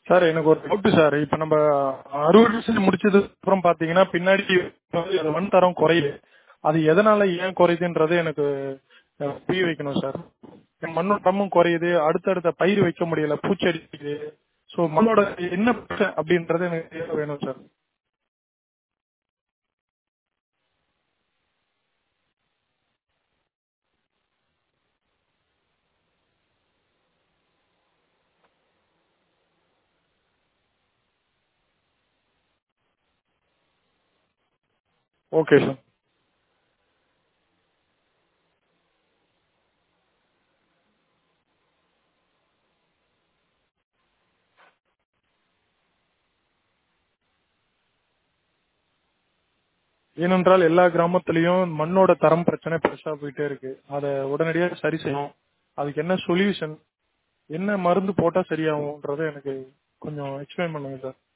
sir எனக்கு ஒரு doubt sir இப்ப நம்ம அறுவடை செஞ்சு முடிச்சதுக்கு அப்புறம் பாத்தீங்கன்னா பின்னாடி வந்து அது மண் தரம் குறையுது அது எதனால ஏன் குறையுதுன்றது எனக்கு அஹ், புரிய வைக்கணும் சார் மண்ணோட தரமும் குறையுது அடுத்தடுத்த பயிர் வைக்க முடியல பூச்சி அடிக்குது ஸோ மண்ணோட என்ன பிரச்சனை அப்படின்றது எனக்கு தெரிய வேணும் சார் ஓகே சார் ஏனென்றால் எல்லா கிராமத்திலயும் மண்ணோட தரம் பிரச்சனை பெருசா போயிட்டே இருக்கு அதை உடனடியாக சரி செய்யணும் அதுக்கு என்ன சொல்யூஷன் என்ன மருந்து போட்டா சரியாகும்ன்றதை எனக்கு கொஞ்சம் எக்ஸ்பிளைன் பண்ணுங்க சார்